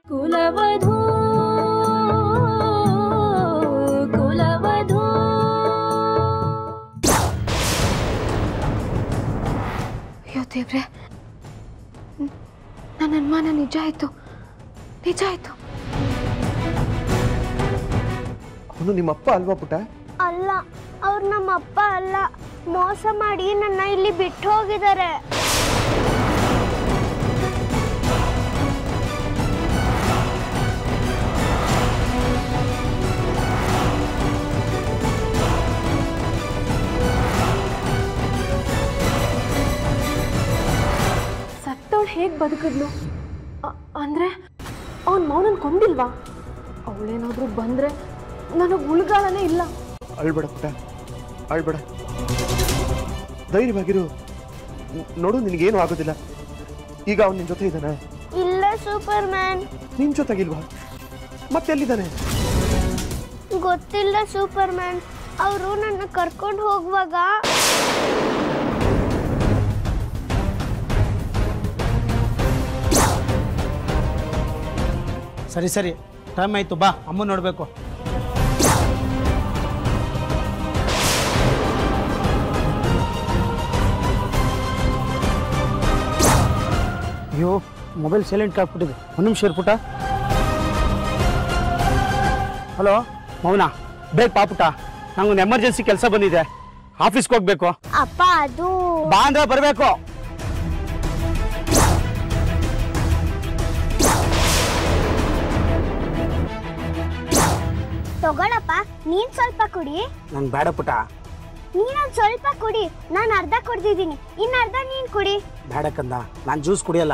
ಕುಲವಧೂ ಕುಲವಧೂ ಅಯ್ಯೋ ದೇವ್ರೆ ನ್- ನನ್ನ ಅನುಮಾನ ನಿಜ ಆಯ್ತು ನಿಜ ಆಯ್ತು ಅವನು ನಿಮ್ಮಪ್ಪ ಅಲ್ವಾ ಪುಟ್ಟ ಅಲ್ಲ ಅವ್ರು ನಮ್ಮ ಅಪ್ಪ ಅಲ್ಲ ಮೋಸ ಮಾಡಿ ನನ್ನ ಇಲ್ಲಿ ಬಿಟ್ಟು ಹೋಗಿದ್ದಾರೆ ಸತ್ತವಳು ಹೇಗೆ ಬದುಕಿದ್ಲು ಅ- ಅಂದ್ರೆ ಅವನ ಮೌನನ್ ಕೊಂದಿಲ್ವಾ ಅವಳೇನಾದ್ರೂ ಬಂದ್ರೆ ನನಗೆ ಉಳ್ಗಾಲನೇ ಇಲ್ಲ ಅಳ್ಬೇಡ ಪುಟ್ಟ ಅಳ್ಬೇಡ ಧೈರ್ಯವಾಗಿರು ನ್- ನೋಡು ನಿನಗೇನು ಆಗೋದಿಲ್ಲ ಈಗ ಅವನು ನಿನ್ನ ಜೊತೆ ಇದ್ದಾನೆ ಇಲ್ಲ ಸೂಪರ್ ಮ್ಯಾನ್ ನಿನ್ ಜೊತೆಗಿಲ್ವಾ ಮತ್ತೆಲ್ಲಿದ್ದಾನೆ ಗೊತ್ತಿಲ್ಲ ಸೂಪರ್ ಮ್ಯಾನ್ ಅವರು ನನ್ನ ಕರ್ಕೊಂಡು ಹೋಗುವಾಗ ಸರಿ ಸರಿ ಟೈಮ್ ಆಯ್ತು ಬಾ ಅಮ್ಮ ನೋಡಬೇಕು ಅಯ್ಯೋ ಮೊಬೈಲ್ ಸೈಲೆಂಟ್ ಹಾಕ್ಬಿಟ್ಟಿದೆ ಒಂದು ನಿಮಿಷ ಇರ್ಪುಟ ಹಲೋ ಮೌನ ಬೇಗ ಪಾಪುಟ ನಂಗೊಂದು ಎಮರ್ಜೆನ್ಸಿ ಕೆಲಸ ಬಂದಿದೆ ಆಫೀಸ್ಗೆ ಹೋಗ್ಬೇಕು ಅಪ್ಪ ಅದು ಬಾ ಅಂದ್ರೆ ಬರಬೇಕು ತಗೊಳಪ್ಪ ನೀನ್ ಸ್ವಲ್ಪ ಕುಡಿ ನಂಗೆ ಬೇಡ ಪುಟ ನೀನೊಂದ್ ಸ್ವಲ್ಪ ಕುಡಿ ನಾನು ಅರ್ಧ ಕುಡ್ದಿದ್ದೀನಿ ಇನ್ನ ಅರ್ಧ ನೀನ್ ಕುಡಿ ಬೇಡ ಕಂದ ನಾನು ಜ್ಯೂಸ್ ಕುಡಿಯಲ್ಲ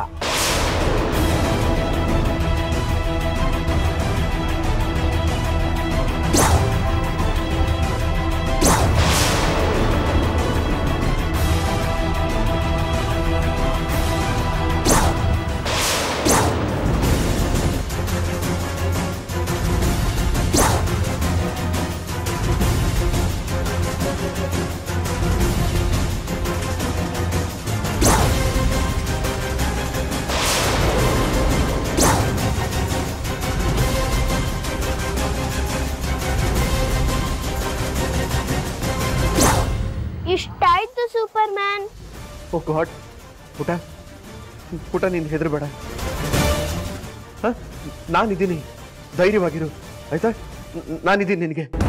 ಇಷ್ಟಾಯ್ತು ಸೂಪರ್ ಮ್ಯಾನ್ ಓ ಗಾಡ್ ಪುಟ ಪುಟ ನೀನು ಹೆದರ್ಬೇಡ ಹಾಂ ನಾನಿದ್ದೀನಿ ಧೈರ್ಯವಾಗಿರು ಆಯ್ತಾ ನ್- ನಾನಿದ್ದೀನಿ ನಿನಗೆ